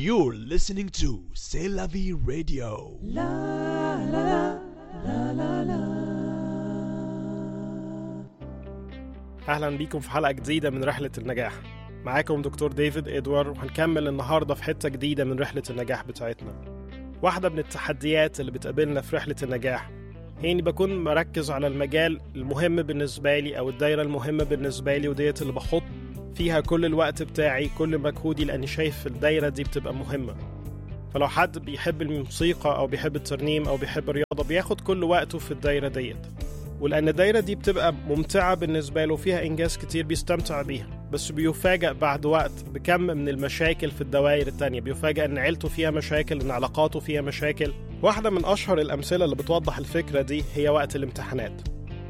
You're listening to C'est la vie radio. اهلا بيكم في حلقه جديده من رحله النجاح معاكم دكتور ديفيد ادوار وهنكمل النهارده في حته جديده من رحله النجاح بتاعتنا واحده من التحديات اللي بتقابلنا في رحله النجاح هي اني بكون مركز على المجال المهم بالنسبه لي او الدايره المهمه بالنسبه لي وديت اللي بحط فيها كل الوقت بتاعي كل مجهودي لاني شايف الدايره دي بتبقى مهمه فلو حد بيحب الموسيقى او بيحب الترنيم او بيحب الرياضه بياخد كل وقته في الدايره ديت ولأن الدايرة دي بتبقى ممتعة بالنسبة له فيها إنجاز كتير بيستمتع بيها بس بيفاجأ بعد وقت بكم من المشاكل في الدوائر التانية بيفاجأ إن عيلته فيها مشاكل إن علاقاته فيها مشاكل واحدة من أشهر الأمثلة اللي بتوضح الفكرة دي هي وقت الامتحانات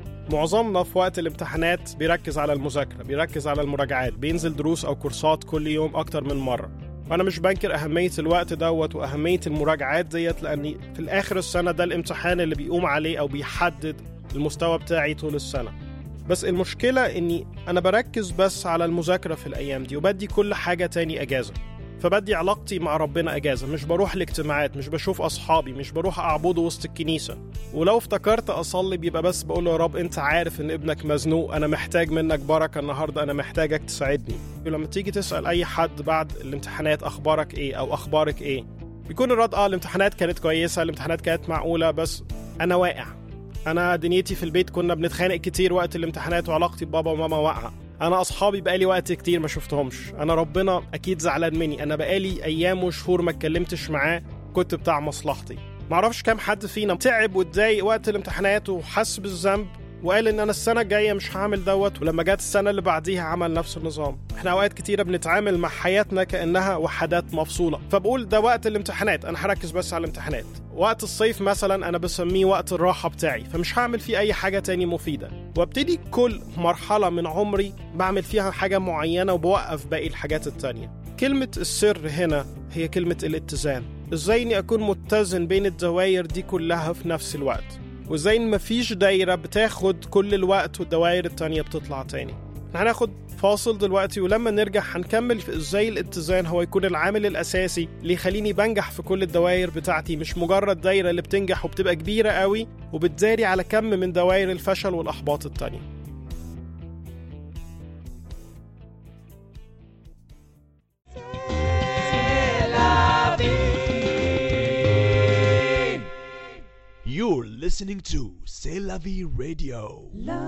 معظمنا في وقت الامتحانات بيركز على المذاكرة بيركز على المراجعات بينزل دروس أو كورسات كل يوم أكتر من مرة وانا مش بنكر اهميه الوقت دوت واهميه المراجعات ديت لاني في الاخر السنه ده الامتحان اللي بيقوم عليه او بيحدد المستوى بتاعي طول السنه بس المشكله اني انا بركز بس على المذاكره في الايام دي وبدي كل حاجه تاني اجازه فبدي علاقتي مع ربنا اجازه مش بروح الاجتماعات مش بشوف اصحابي مش بروح اعبده وسط الكنيسه ولو افتكرت اصلي بيبقى بس بقول له يا رب انت عارف ان ابنك مزنوق انا محتاج منك بركه النهارده انا محتاجك تساعدني ولما تيجي تسال اي حد بعد الامتحانات اخبارك ايه او اخبارك ايه بيكون الرد اه الامتحانات كانت كويسه الامتحانات كانت معقوله بس انا واقع انا دنيتي في البيت كنا بنتخانق كتير وقت الامتحانات وعلاقتي ببابا وماما واقعه انا اصحابي بقالي وقت كتير ما شفتهمش انا ربنا اكيد زعلان مني انا بقالي ايام وشهور ما اتكلمتش معاه كنت بتاع مصلحتي معرفش كام حد فينا تعب واتضايق وقت الامتحانات وحس بالذنب وقال ان انا السنه الجايه مش هعمل دوت ولما جت السنه اللي بعديها عمل نفس النظام احنا اوقات كتيره بنتعامل مع حياتنا كانها وحدات مفصوله فبقول ده وقت الامتحانات انا هركز بس على الامتحانات وقت الصيف مثلا انا بسميه وقت الراحه بتاعي فمش هعمل فيه اي حاجه تاني مفيده وابتدي كل مرحله من عمري بعمل فيها حاجه معينه وبوقف باقي الحاجات التانيه كلمه السر هنا هي كلمه الاتزان ازاي اني اكون متزن بين الدوائر دي كلها في نفس الوقت وازاي ان مفيش دايره بتاخد كل الوقت والدوائر التانيه بتطلع تاني هناخد فاصل دلوقتي ولما نرجع هنكمل في ازاي الاتزان هو يكون العامل الاساسي اللي يخليني بنجح في كل الدوائر بتاعتي مش مجرد دايره اللي بتنجح وبتبقى كبيره قوي وبتداري على كم من دوائر الفشل والاحباط التانيه You're listening to C'est la vie radio.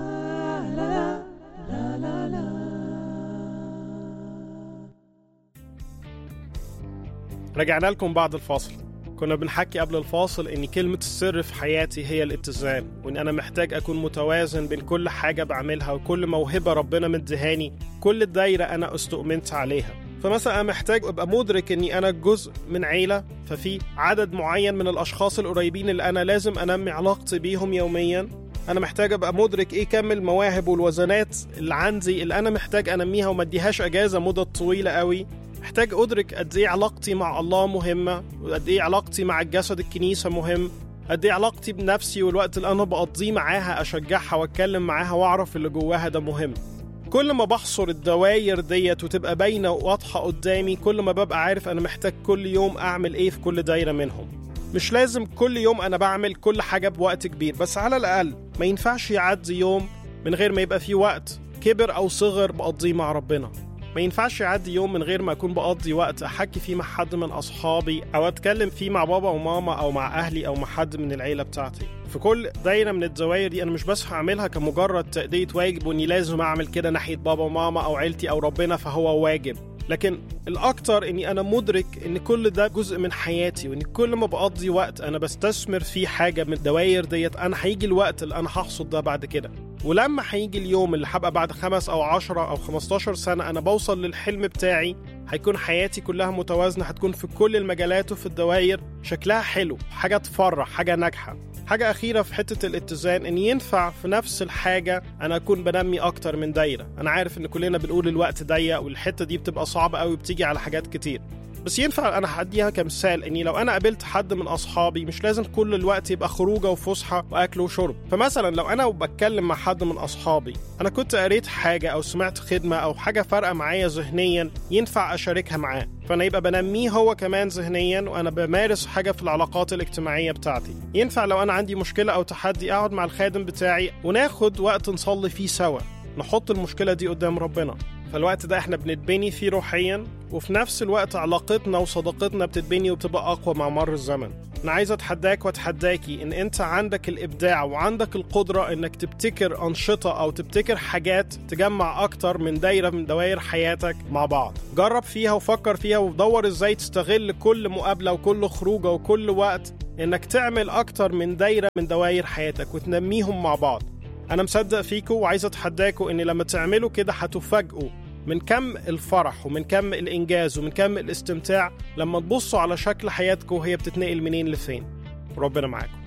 رجعنا لكم بعد الفاصل كنا بنحكي قبل الفاصل ان كلمة السر في حياتي هي الاتزان وان انا محتاج اكون متوازن بين كل حاجة بعملها وكل موهبة ربنا مدهاني كل الدايرة انا استؤمنت عليها فمثلا انا محتاج ابقى مدرك اني انا جزء من عيلة ففي عدد معين من الاشخاص القريبين اللي انا لازم انمي علاقتي بيهم يوميا انا محتاج ابقى مدرك ايه كم المواهب والوزنات اللي عندي اللي انا محتاج انميها وما اديهاش اجازة مدة طويلة قوي محتاج ادرك قد ايه علاقتي مع الله مهمه وقد ايه علاقتي مع الجسد الكنيسه مهم قد ايه علاقتي بنفسي والوقت اللي انا بقضيه معاها اشجعها واتكلم معاها واعرف اللي جواها ده مهم كل ما بحصر الدواير ديت وتبقى باينه وواضحه قدامي كل ما ببقى عارف انا محتاج كل يوم اعمل ايه في كل دايره منهم مش لازم كل يوم انا بعمل كل حاجه بوقت كبير بس على الاقل ما ينفعش يعدي يوم من غير ما يبقى فيه وقت كبر او صغر بقضيه مع ربنا ما ينفعش يعدي يوم من غير ما اكون بقضي وقت احكي فيه مع حد من اصحابي او اتكلم فيه مع بابا وماما او مع اهلي او مع حد من العيله بتاعتي في كل دايره من الدوائر دي انا مش بس هعملها كمجرد تاديه واجب واني لازم اعمل كده ناحيه بابا وماما او عيلتي او ربنا فهو واجب لكن الاكتر اني انا مدرك ان كل ده جزء من حياتي وان كل ما بقضي وقت انا بستثمر فيه حاجه من الدواير ديت انا هيجي الوقت اللي انا هحصد ده بعد كده ولما هيجي اليوم اللي هبقى بعد خمس او عشرة او 15 سنه انا بوصل للحلم بتاعي هيكون حياتي كلها متوازنه هتكون في كل المجالات وفي الدواير شكلها حلو حاجه تفرح حاجه ناجحه حاجة أخيرة في حتة الاتزان إن ينفع في نفس الحاجة أنا أكون بنمي أكتر من دايرة أنا عارف إن كلنا بنقول الوقت ضيق والحتة دي بتبقى صعبة قوي بتيجي على حاجات كتير بس ينفع انا هديها كمثال اني لو انا قابلت حد من اصحابي مش لازم كل الوقت يبقى خروجه وفسحه واكل وشرب فمثلا لو انا بتكلم مع حد من اصحابي انا كنت قريت حاجه او سمعت خدمه او حاجه فارقه معايا ذهنيا ينفع اشاركها معاه فانا يبقى بنميه هو كمان ذهنيا وانا بمارس حاجه في العلاقات الاجتماعيه بتاعتي ينفع لو انا عندي مشكله او تحدي اقعد مع الخادم بتاعي وناخد وقت نصلي فيه سوا نحط المشكله دي قدام ربنا فالوقت ده احنا بنتبني فيه روحيا وفي نفس الوقت علاقتنا وصداقتنا بتتبني وبتبقى اقوى مع مر الزمن انا عايز اتحداك واتحداكي ان انت عندك الابداع وعندك القدره انك تبتكر انشطه او تبتكر حاجات تجمع اكتر من دايره من دوائر حياتك مع بعض جرب فيها وفكر فيها ودور ازاي تستغل كل مقابله وكل خروجه وكل وقت انك تعمل اكتر من دايره من دوائر حياتك وتنميهم مع بعض انا مصدق فيكم وعايز اتحداكم ان لما تعملوا كده هتفاجئوا من كم الفرح ومن كم الانجاز ومن كم الاستمتاع لما تبصوا على شكل حياتكم وهي بتتنقل منين لفين ربنا معاكم